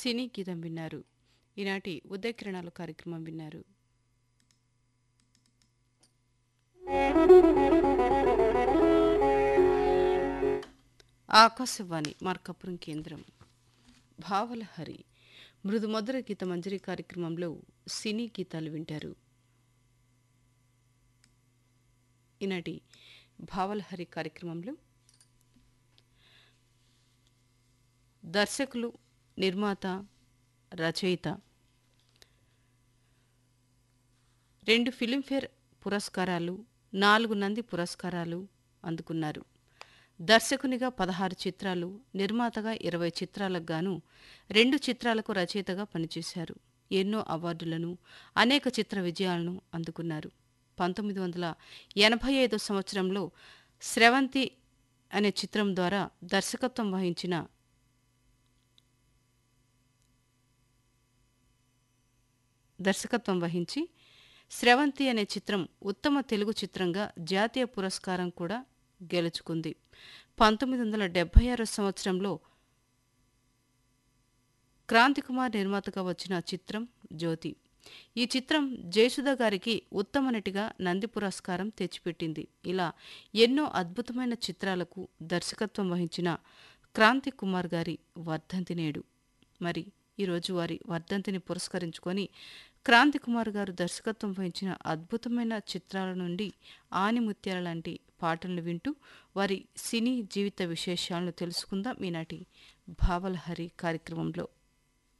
సినీ గీతం విన్నారు ఈనాటి ఉదయకిరణాలు కార్యక్రమం విన్నారు ఆకాశవాణి మార్కపురం కేంద్రం భావలహరి మృదు మధుర గీత మంజరి కార్యక్రమంలో సినీ గీతాలు వింటారు ఈనాటి భావలహరి కార్యక్రమంలో దర్శకులు నిర్మాత రచయిత రెండు ఫిలింఫేర్ పురస్కారాలు నాలుగు నంది పురస్కారాలు అందుకున్నారు దర్శకునిగా పదహారు చిత్రాలు నిర్మాతగా ఇరవై చిత్రాలకు గాను రెండు చిత్రాలకు రచయితగా పనిచేశారు ఎన్నో అవార్డులను అనేక చిత్ర విజయాలను అందుకున్నారు పంతొమ్మిది వందల ఎనభై ఐదో సంవత్సరంలో స్రవంతి అనే చిత్రం ద్వారా దర్శకత్వం వహించిన దర్శకత్వం వహించి స్రవంతి అనే చిత్రం ఉత్తమ తెలుగు చిత్రంగా జాతీయ పురస్కారం కూడా గెలుచుకుంది పంతొమ్మిది వందల డెబ్బై ఆరో సంవత్సరంలో క్రాంతికుమార్ నిర్మాతగా వచ్చిన చిత్రం జ్యోతి ఈ చిత్రం జయసుధ గారికి ఉత్తమ నటిగా నంది పురస్కారం తెచ్చిపెట్టింది ఇలా ఎన్నో అద్భుతమైన చిత్రాలకు దర్శకత్వం వహించిన క్రాంతి కుమార్ గారి వర్ధంతి నేడు మరి ఈరోజు వారి వర్ధంతిని పురస్కరించుకొని క్రాంతి కుమార్ గారు దర్శకత్వం వహించిన అద్భుతమైన చిత్రాల నుండి ఆనిముత్యాల లాంటి పాటలను వింటూ వారి సినీ జీవిత విశేషాలను తెలుసుకుందాం ఈనాటి భావలహరి కార్యక్రమంలో